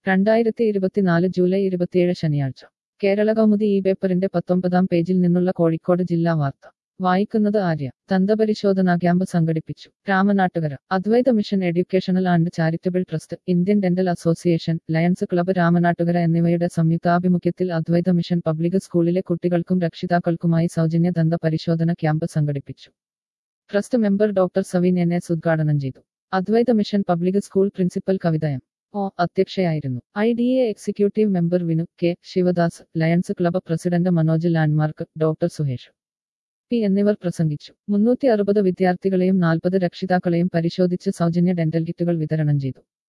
രണ്ടായിരത്തി ഇരുപത്തിനാല് ജൂലൈ ഇരുപത്തിയേഴ് ശനിയാഴ്ച കേരള കൗമുദി ഈ പേപ്പറിന്റെ പത്തൊമ്പതാം പേജിൽ നിന്നുള്ള കോഴിക്കോട് ജില്ലാ വാർത്ത വായിക്കുന്നത് ആര്യ ദന്തപരിശോധനാ ക്യാമ്പ് സംഘടിപ്പിച്ചു Ramanattukara Advaita mission educational and charitable trust Indian dental association Lions club Ramanattukara എന്നിവയുടെ സംയുക്താഭിമുഖ്യത്തിൽ അദ്വൈത മിഷൻ പബ്ലിക് സ്കൂളിലെ കുട്ടികൾക്കും രക്ഷിതാക്കൾക്കുമായി സൗജന്യ ദന്ത പരിശോധന ക്യാമ്പ് സംഘടിപ്പിച്ചു trust member doctor Saveen N S ഉദ്ഘാടനം ചെയ്തു Advaita mission public school principal Kavitha M O അധ്യക്ഷയായിരുന്നു I D A executive member Vinu K Sivadas Lions club president Manoj Landmark doctor Suhesh P എന്നിവർ പ്രസംഗിച്ചു മുന്നൂറ്റി അറുപത് വിദ്യാർത്ഥികളെയും നാൽപ്പത് രക്ഷിതാക്കളെയും പരിശോധിച്ച് സൗജന്യ ഡെന്റൽ കിറ്റുകൾ വിതരണം ചെയ്തു